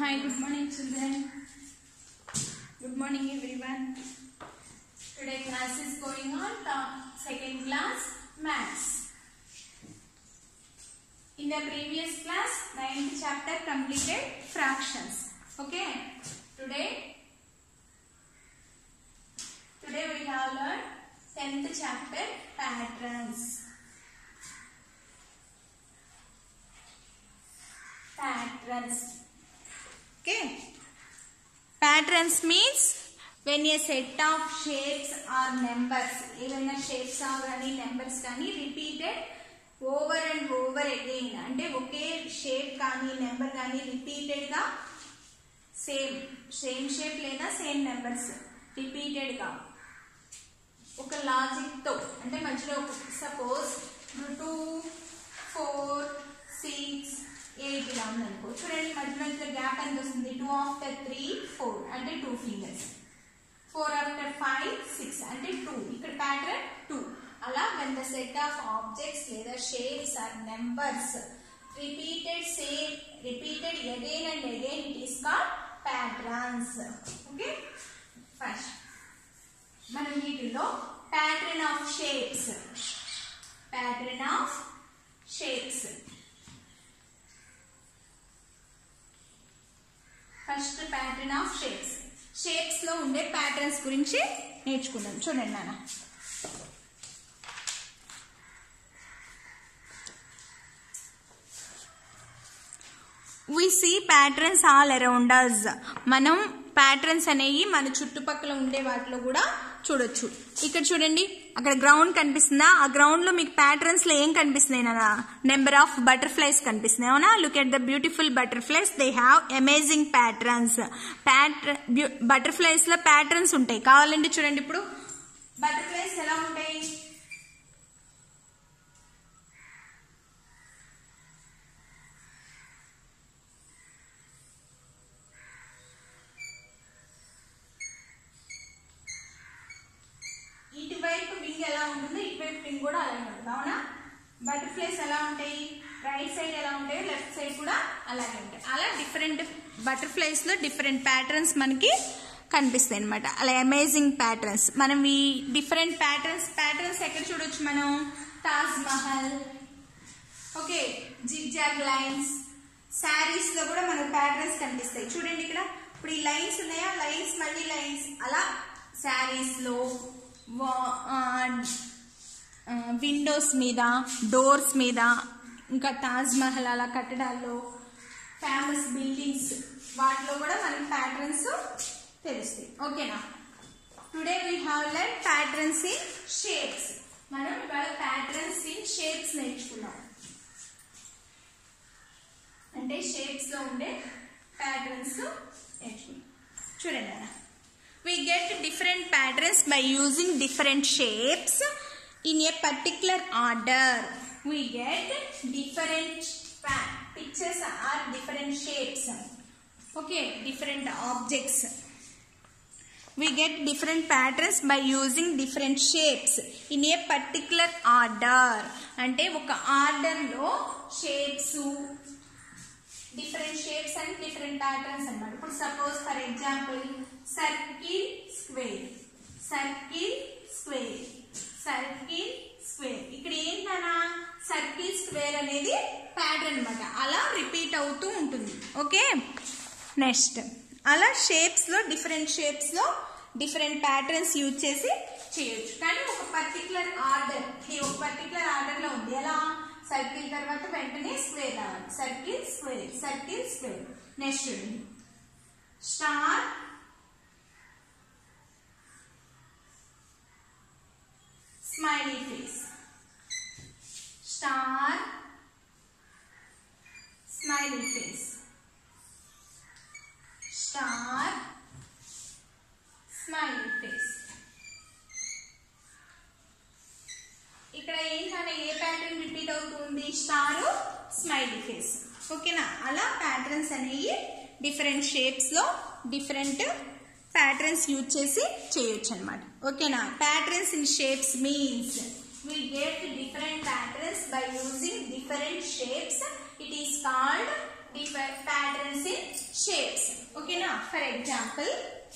Hi, good morning, children. Good morning, everyone. Today class is going on the second class maths. In the previous class, ninth chapter completed fractions. Okay. Today, today we have learned tenth chapter patterns. Patterns. Okay. Patterns means when a set of shapes or numbers, ఏదైనా shapes కానీ numbers కానీ repeated over and over again అంటే ఒకే shape కానీ number కానీ repeated గా same same shape లేదా same numbers repeated గా ఒక లాజిక్ తో అంటే మధ్యలో suppose two four six eight ఇలా ఉందనుకో చూడండి మధ్యలో మధ్యలో గ్యాప్ ఎంత వస్తుంది టూ ఆఫ్టర్ త్రీ ఫోర్ అంటే two fingers four after five six అంటే టూ ఇక్కడ ప్యాటర్న్ టూ అలా when the set of objects లేదా shapes or numbers repeated same repeated again and again it is called patterns okay first మనం వీటిలో pattern of shapes pattern of shapes first pattern of shapes shapes లో ఉండే patterns గురించి నేర్చుకుందాం చూడండి నాన్న we see patterns all around us మనం patterns అనేవి మన చుట్టుపక్కల ఉండే వాటిలో కూడా చూడొచ్చు ఇక్కడ చూడండి అక్కడ గ్రౌండ్ కనిపిస్తుందా ఆ గ్రౌండ్ లో మీకు ప్యాటర్న్స్ లో ఏం కనిపిస్తున్నాయి నా నెంబర్ ఆఫ్ బటర్ఫ్లైస్ కనిపిస్తున్నాయి అవునా look at the beautiful butterflies they have amazing patterns pattern butterflies లో ప్యాటర్న్స్ ఉంటాయి కావాలంటే చూడండి ఇప్పుడు బటర్ఫ్లైస్ ఎలా ఉంటాయి ఇటువైపు వింగ్ ఎలా ఉంటుందో ఇటువైపు వింగ్ కూడా అలాగే ఉంటుంది అవునా బటర్ఫ్లైస్ ఎలా ఉంటాయి రైట్ సైడ్ ఎలా ఉంటాయో లెఫ్ట్ సైడ్ కూడా అలాగే ఉంటాయి అలా డిఫరెంట్ బటర్ఫ్లైస్ లో డిఫరెంట్ ప్యాటర్న్స్ మనకి కనిపిస్తాయి అనమాట అలా అమేజింగ్ ప్యాటర్న్స్ మనం ఈ డిఫరెంట్ ప్యాటర్న్స్ ప్యాటర్న్స్ ఎక్కడ చూడొచ్చు మనం Taj Mahal okay zigzag lines saris లో కూడా మనకు ప్యాటర్న్స్ కనిపిస్తాయి చూడండి ఇక్కడ ఇప్పుడు ఈ లైన్స్ ఉన్నాయా లైన్స్ మళ్ళీ లైన్స్ అలా శారీస్ లో విండోస్ మీద డోర్స్ మీద ఇంకా తాజ్ మహల్ అలా కట్టడాల్లో ఫేమస్ బిల్డింగ్స్ వాటిలో కూడా మనకి ప్యాటర్న్స్ తెలుస్తాయి ఓకేనా today we have learnt patterns in shapes మనం ఇవాళ ప్యాటర్న్స్ ఇన్ షేప్స్ నేర్చుకున్నాం అంటే షేప్స్ లో ఉండే ప్యాటర్న్స్ నేర్చుకున్నాం చూడండి అలా we get different patterns by using different shapes in a particular order we get different pictures are different shapes okay different objects we get different patterns by using different shapes in a particular order అంటే ఒక order లో shapes different shapes and different patterns అన్నమాట ఇప్పుడు suppose for example circle square circle square circle square ఇక్కడ ఏంటన్నా circle square అనేది pattern అనమాట అలా రిపీట్ అవుతూ ఉంటుంది ఓకే నెక్స్ట్ అలా షేప్స్ లో డిఫరెంట్ షేప్స్ లో డిఫరెంట్ ప్యాటర్న్స్ యూజ్ చేసి చేయొచ్చు కానీ ఒక పర్టికులర్ ఆర్డర్ ఇది ఒక పర్టికులర్ ఆర్డర్ లో ఉంది ఎలా సర్కిల్ తర్వాత వెంటనే స్క్వేర్ రావాలి circle square circle square next చూడండి star smiley face star smiley face star smiley face ఇక్కడ ఏంటంటే ఏ ప్యాటర్న్ రిపీట్ అవుతుంది స్టార్ స్మైలీ ఫేస్ ఓకేనా అలా ప్యాటర్న్స్ అనేవి డిఫరెంట్ షేప్స్ లో డిఫరెంట్ ప్యాటర్న్స్ యూజ్ చేసి చేయొచ్చు అనమాట ఓకేనా patterns in shapes means we get different patterns by using different shapes it is called different patterns in shapes for example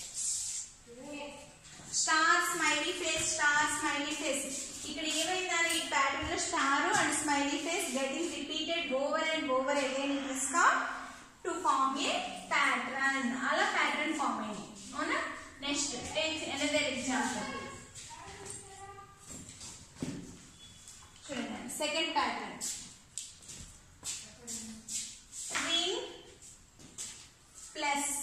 star smiley face star smiley face ఇక్కడ ఏమైందని ఈ pattern లో star and smiley face getting repeated over and over again it is call to form a pattern అలా pattern form అయింది అవునా next take another example చూడండి second pattern ring plus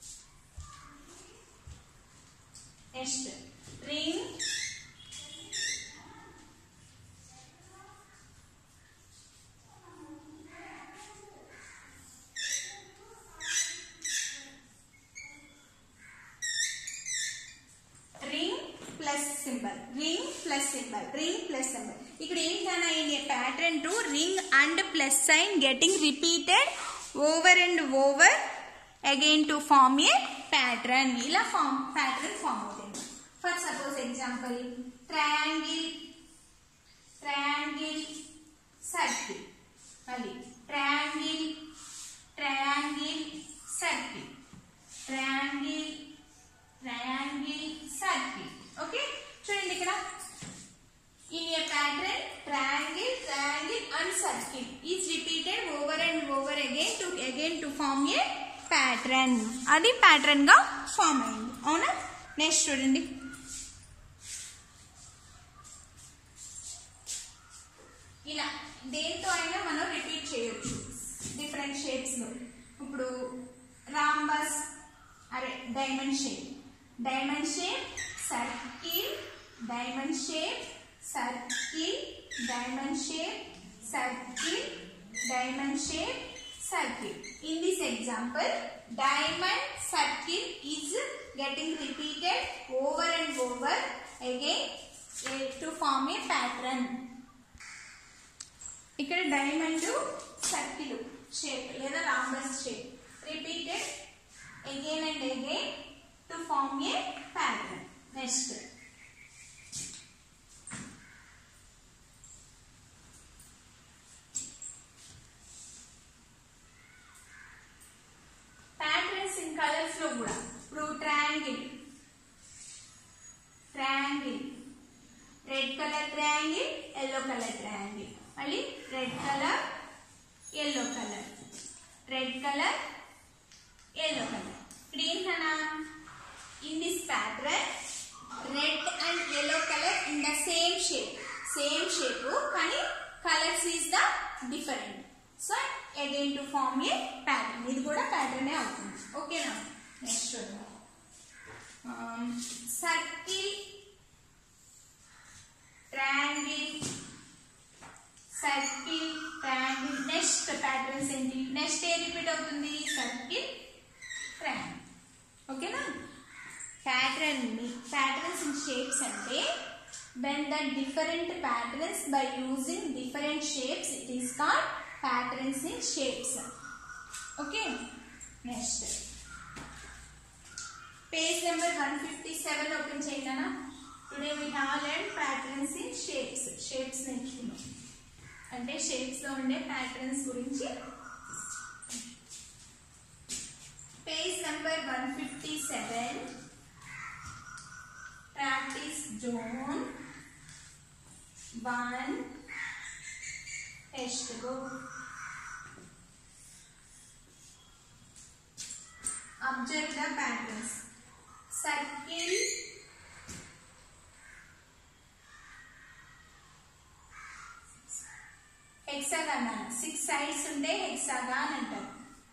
next ring ring plus symbol ring plus symbol ring plus symbol ఇక్కడ ఏంటన్నా ఈ pattern to ring and plus sign getting repeated over and over again to form a pattern ఇలా form pattern form అవుతుంది for suppose example triangle triangle circle మళ్ళీ triangle triangle circle triangle triangle circle okay చూడండి ఇక్కడ in a pattern triangle triangle and circle is repeated over and over again to again to form a pattern అది pattern గా form అయింది అవునా next చూడండి ఇలా దేంతో అయినా మనం రిపీట్ చేయొచ్చు డిఫరెంట్ షేప్స్ లో ఇప్పుడు రాంబస్ అరే diamond shape diamond shape circle diamond shape circle diamond shape circle diamond shape circle. In this example, diamond circle is getting repeated over and over again eh, to form a pattern. ఇక్కడ diamond circle shape లేదా rhombus shape repeated again and again to form a pattern next patterns in colours లో కూడా ఇప్పుడు triangle triangle red colour triangle yellow colour triangle మళ్ళీ red colour yellow colour red colour yellow colour ఇప్పుడు ఏంటన్నా in this pattern red and yellow colour in the same shape same shape కానీ colours is the different so again to form a pattern ఇది కూడా pattern అవుతుంది ఓకేనా next చూద్దాం circle triangle circle triangle next patterns ఏంటి next ఏ repeat అవుతుంది circle triangle ఓకేనా ప్యాటర్న్ ప్యాటర్న్స్ ఇన్ షేప్స్ అంటే when the different patterns by using different shapes it is called patterns in shapes okay next page number one fifty seven open చేయండి today we have learn patterns in shapes shapes నేర్చుకున్నాం అంటే shapes లో ఉండే patterns గురించి page number one fifty seven practice zone one text book observe the patterns circle hexagon అన్న six sides ఉంటే hexagon అంటారు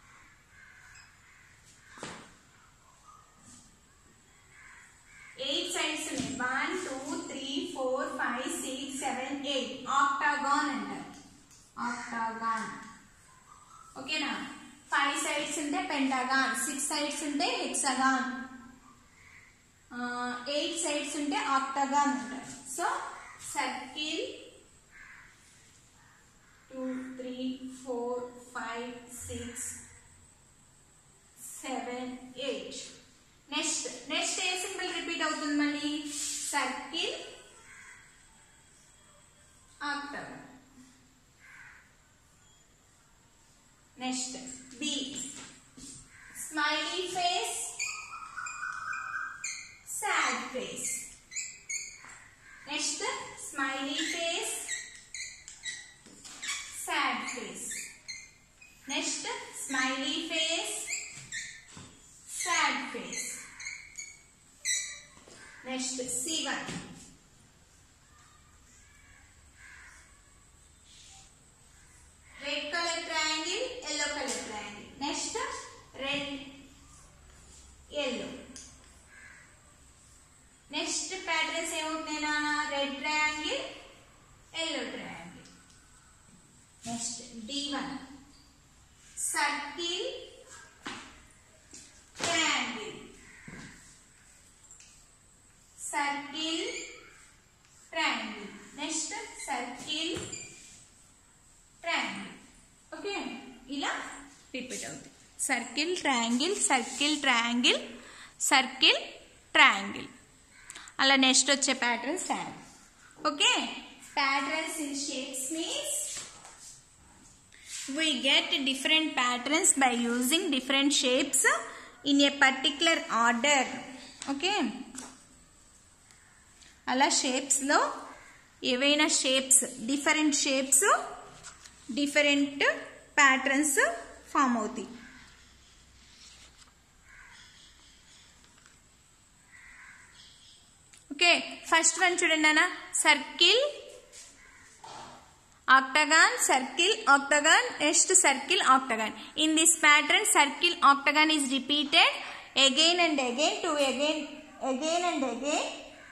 eight sides ఉన్నాయి one two three four five six seven eight octagon అంటారు octagon ఓకేనా five sides ఉంటే pentagon six sides ఉంటే hexagon eight sides ఉంటే octagon అంటారు so circle two three four five six seven eight next next ఏ symbol repeat అవుతుంది మళ్ళీ circle octagon next B smiley face smiley face sad face next C one red colour triangle yellow colour triangle next red yellow next patterns ఏమవుతున్నాయి నాన్న red triangle yellow triangle next D one circle triangle circle triangle next circle triangle okay ఇలా repeat అవుతుంది circle triangle circle triangle circle triangle అలా next వచ్చే pattern sad okay patterns in shapes means we get different patterns by using different shapes in a particular order okay అలా షేప్స్లో ఏవైనా shapes different shapes different patterns form అవుతాయి okay first one చూడండి అన్న circle octagon circle octagon next circle octagon in this pattern circle octagon is repeated again and again to again again and again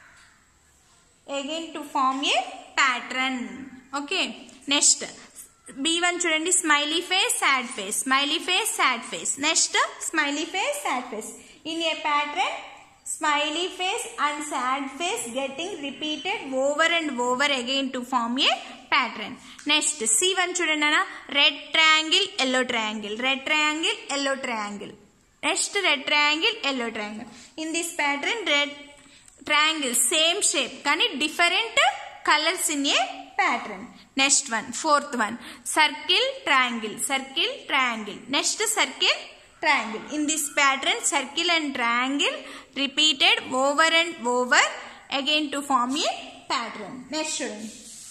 again to form a pattern okay next b1 చూడండి smiley face sad face smiley face sad face next smiley face sad face in a pattern smiley face and sad face getting repeated over and over again to form a pattern next C one చూడండి అన్న red triangle yellow triangle red triangle yellow triangle next red triangle yellow triangle in this pattern red triangle same shape కానీ different colours in a pattern next one fourth one circle triangle circle triangle next circle triangle. In this pattern, circle and triangle repeated over and over again to form a pattern. Next student.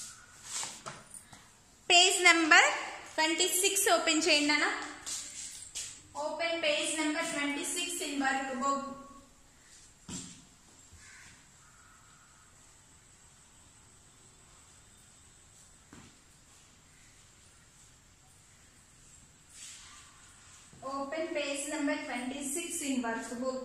Page number 26 open చేయండి అన్న Open page number 26 in workbook. Open page number 26 in workbook.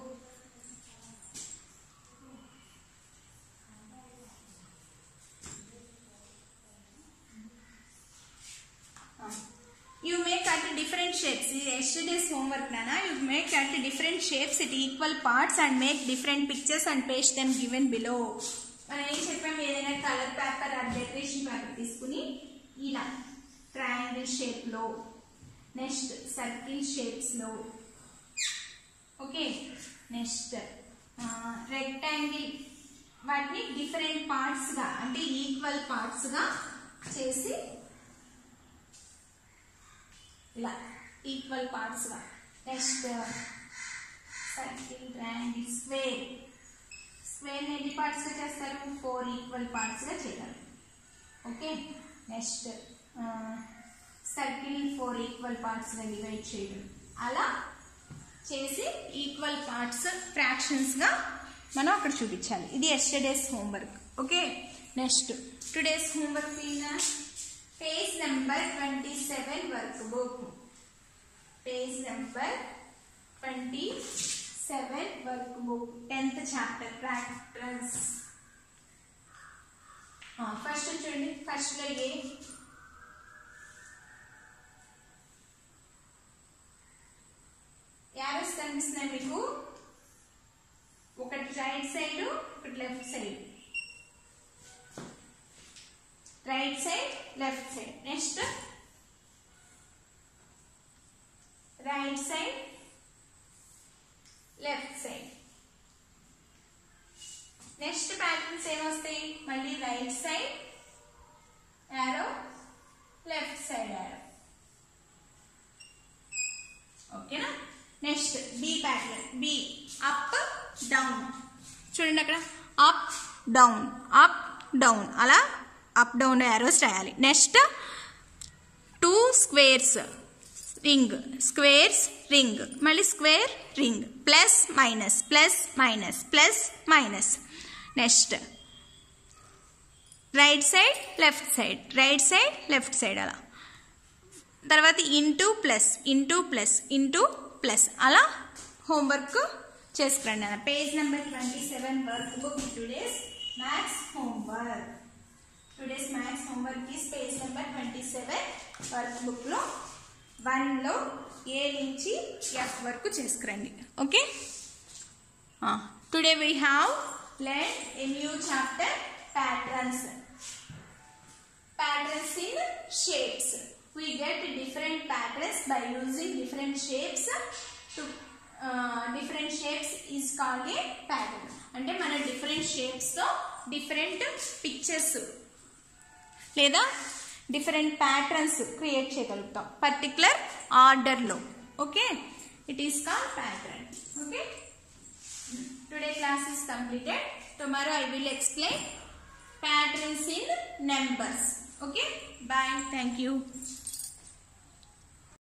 You may cut different shapes. This is yesterday's homework, Nana. You may cut different shapes at equal parts and make different pictures and paste them given below. మనం ఏం చెప్పాము ఏదైనా colour paper decoration paper తీసుకుని ఇలా triangle షేప్లో next circle షేప్స్లో okay next rectangle వాటిని different పార్ట్స్గా అంటే ఈక్వల్ పార్ట్స్గా చేసి ఇలా ఈక్వల్ పార్ట్స్గా next circle triangle square square ఎన్ని పార్ట్స్గా చేస్తారు ఫోర్ ఈక్వల్ పార్ట్స్గా చేయాలి okay next circle four equal పార్ట్స్గా డివైడ్ చేయడం అలా చేసి ఈక్వల్ పార్ట్స్ ఫ్రాక్షన్స్గా మనం అక్కడ చూపించాలి ఇది yesterday's homework okay next today's homework page number twenty seven work book page number twenty seven work book tenth chapter practice first చూడండి ఫస్ట్లో ఏ యారోస్ కనిపిస్తున్నాయి మీకు ఒకటి రైట్ సైడ్ ఒకటి left side right side left side next right side left side next patterns ఏమొస్తాయి మళ్ళీ right side arrow left side arrow ఓకేనా next B pattern B up down చూడండి అక్కడ అప్ డౌన్ అప్ డౌన్ అలా up down arrows రాయాలి next two squares ring squares ring మళ్ళీ square ring plus minus plus minus plus minus next right side left side right side left side అలా తర్వాత into plus into plus into plus అలా homework చేసుకురండి అన్న page number twenty seven work book today's maths homework today's maths homework is page number twenty seven work బుక్లో వన్లో A నుంచి F వరకు చేసుకురండి okay today we have learn a new chapter patterns patterns in shapes. We get different patterns by using different shapes to uh, different shapes is called a pattern. అంటే మన different షేప్స్తో different pictures లేదా different patterns create చేయగలుగుతాం particular ఆర్డర్లో okay it is call pattern okay today class is completed tomorrow i will explain patterns in numbers okay bye thank you